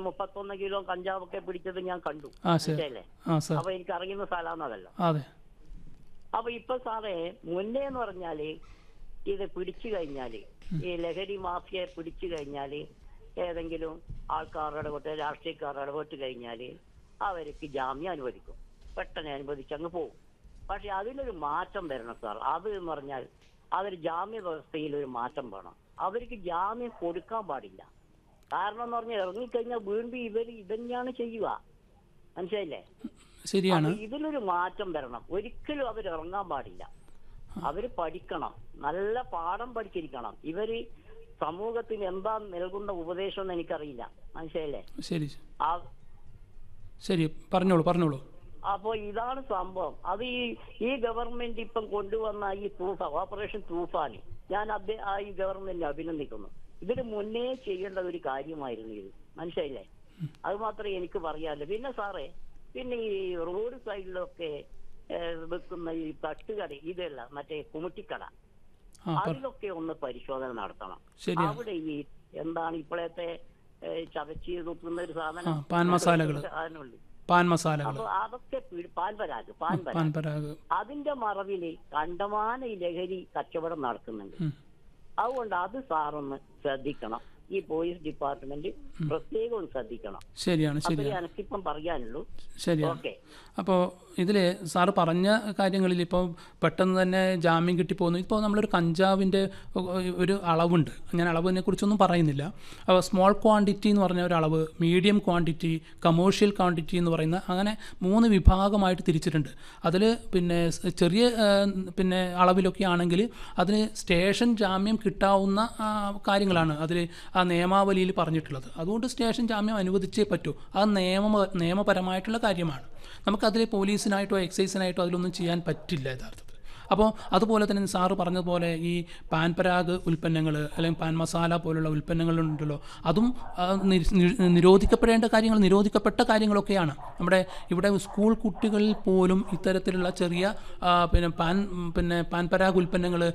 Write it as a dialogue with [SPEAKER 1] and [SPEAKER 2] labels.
[SPEAKER 1] മുപ്പത്തൊന്ന് കിലോ കഞ്ചാവൊക്കെ പിടിച്ചത് ഞാൻ കണ്ടു
[SPEAKER 2] ആ ശരി
[SPEAKER 1] മനസ്സിലായില്ലേ
[SPEAKER 2] ആ സാർ
[SPEAKER 1] അപ്പൊ എനിക്ക് അറിയുന്ന സ്ഥലമാണതല്ലോ
[SPEAKER 2] അതെ
[SPEAKER 1] അപ്പൊ ഇപ്പൊ സാറേ മുന്നേ എന്ന് പറഞ്ഞാല് ഇത് പിടിച്ചു കഴിഞ്ഞാല് ഈ ലഹരി മാഫിയയെ പിടിച്ചു കഴിഞ്ഞാല് ഏതെങ്കിലും ആൾക്കാരുടെ ഇടപെട്ട് രാഷ്ട്രീയക്കാരുടെ ഇടപെട്ട് കഴിഞ്ഞാല് അവർക്ക് ജാമ്യം അനുവദിക്കും പെട്ടെന്ന് അനുവദിച്ച് അങ്ങ് പോകും പക്ഷെ അതിലൊരു മാറ്റം വരണം സാർ അത് എന്ന് പറഞ്ഞാൽ അതൊരു ജാമ്യ വ്യവസ്ഥയിൽ ഒരു മാറ്റം വേണം അവർക്ക് ജാമ്യം കൊടുക്കാൻ പാടില്ല കാരണം എന്ന് പറഞ്ഞാൽ ഇറങ്ങിക്കഴിഞ്ഞാൽ വീണ്ടും ഇവർ ഇതന്നെയാണ് ചെയ്യുക മനസ്സിലായില്ലേ
[SPEAKER 2] ശരിയാണ്
[SPEAKER 1] അപ്പൊ ഇതിലൊരു മാറ്റം വരണം ഒരിക്കലും അവർ ഇറങ്ങാൻ പാടില്ല അവര് പഠിക്കണം നല്ല പാഠം പഠിച്ചിരിക്കണം ഇവര് സമൂഹത്തിന് എന്താ നൽകുന്ന ഉപദേശം എന്ന് എനിക്കറിയില്ല മനസ്സിലായില്ലേ
[SPEAKER 2] ശരി
[SPEAKER 1] ആ
[SPEAKER 2] ശരി പറഞ്ഞോളൂ പറഞ്ഞോളൂ
[SPEAKER 1] അപ്പോ ഇതാണ് സംഭവം അത് ഈ ഈ ഗവൺമെന്റ് ഇപ്പം കൊണ്ടുവന്ന ഈ തൂഫാൻ ഓപ്പറേഷൻ തൂഫാൻ ഞാൻ അദ്ദേഹം ആ ഈ ഗവൺമെന്റിനെ അഭിനന്ദിക്കുന്നു ഇതിന് മുന്നേ ചെയ്യേണ്ട ഒരു കാര്യമായിരുന്നു ഇത് മനസ്സിലായില്ലേ അത് മാത്രമേ എനിക്ക് പറയാനുള്ളൂ പിന്നെ സാറേ പിന്നെ ഈ റോഡ് സൈഡിലൊക്കെ ഏഹ്, വെക്കുന്ന ഈ തട്ടുകട ഇതല്ല മറ്റേ കുമുട്ടിക്കട
[SPEAKER 2] ആ പറ
[SPEAKER 1] അതിലൊക്കെ ഒന്ന് പരിശോധന നടത്തണം
[SPEAKER 2] ശരിയാണ്
[SPEAKER 1] അവിടെ ഈ എന്താണ് ഇപ്പോഴത്തെ ഏഹ്, ചതച്ച് തുപ്പുന്ന ഒരു സാധനം
[SPEAKER 2] ആ, പാൻ മസാലകള്.
[SPEAKER 1] സാധനമുണ്ട്
[SPEAKER 2] പാൻ മസാലകൾ
[SPEAKER 1] അപ്പൊ അതൊക്കെ പീ- പാൻപരാഗ് പാൻപരാഗ്
[SPEAKER 2] പാൻ പരാഗ്
[SPEAKER 1] അതിന്റെ മറവില് കണ്ടമാന ഈ ലഹരി കച്ചവടം നടക്കുന്നുണ്ട്
[SPEAKER 2] ഉം.
[SPEAKER 1] അതുകൊണ്ട് അത് സാറൊന്ന് ശ്രദ്ധിക്കണം ഈ പോലീസ് ഡിപ്പാർട്ട്മെന്റ് പ്രത്യേകം ഒന്ന് ശ്രദ്ധിക്കണം
[SPEAKER 2] ശരിയാണ്
[SPEAKER 1] അപ്പൊ
[SPEAKER 2] ശരിയാണ്
[SPEAKER 1] എനിക്കിപ്പം പറയാനുള്ളൂ
[SPEAKER 2] ശരിയാണ്
[SPEAKER 1] ഓക്കെ
[SPEAKER 2] അപ്പോൾ ഇതിൽ സാറ് പറഞ്ഞ കാര്യങ്ങളിൽ ഇപ്പോൾ പെട്ടെന്ന് തന്നെ ജാമ്യം കിട്ടിപ്പോകുന്നു ഇപ്പോൾ നമ്മളൊരു കഞ്ചാവിൻ്റെ ഒരു അളവുണ്ട് ഞാൻ അളവിനെ കുറിച്ചൊന്നും പറയുന്നില്ല അപ്പോൾ സ്മോൾ ക്വാണ്ടിറ്റി എന്ന് പറഞ്ഞ ഒരു അളവ് മീഡിയം ക്വാണ്ടിറ്റി കമേഴ്ഷ്യൽ ക്വാണ്ടിറ്റി എന്ന് പറയുന്ന അങ്ങനെ മൂന്ന് വിഭാഗമായിട്ട് തിരിച്ചിട്ടുണ്ട് അതിൽ പിന്നെ സ് ചെറിയ ആ, പിന്നെ അളവിലൊക്കെ ആണെങ്കിൽ അതിന് സ്റ്റേഷൻ ജാമ്യം കിട്ടാവുന്ന ആ, കാര്യങ്ങളാണ് അതിൽ ആ നിയമാവലിയിൽ പറഞ്ഞിട്ടുള്ളത് അതുകൊണ്ട് സ്റ്റേഷൻ ജാമ്യം അനുവദിച്ചേ പറ്റൂ അത് നിയമ നിയമപരമായിട്ടുള്ള കാര്യമാണ് നമുക്കതിൽ പോലീസിനായിട്ടോ എക്സൈസിനായിട്ടോ അതിലൊന്നും ചെയ്യാൻ പറ്റില്ല യഥാർത്ഥത്തിൽ അപ്പോൾ അതുപോലെ തന്നെ സാറ് പറഞ്ഞതുപോലെ ഈ പാൻ പരാഗ് ഉൽപ്പന്നങ്ങൾ അല്ലെങ്കിൽ പാൻ മസാല പോലുള്ള ഉൽപ്പന്നങ്ങളുണ്ടല്ലോ അതും ആ, നി- നി- നിരോധിക്കപ്പെടേണ്ട കാര്യങ്ങൾ നിരോധിക്കപ്പെട്ട കാര്യങ്ങളൊക്കെയാണ് നമ്മുടെ ഇവിടെ സ്കൂൾ കുട്ടികളിൽ പോലും ഇത്തരത്തിലുള്ള ചെറിയ ആ, പിന്നെ പാൻ പിന്നെ പാൻ പരാഗ് ഉൽപ്പന്നങ്ങൾ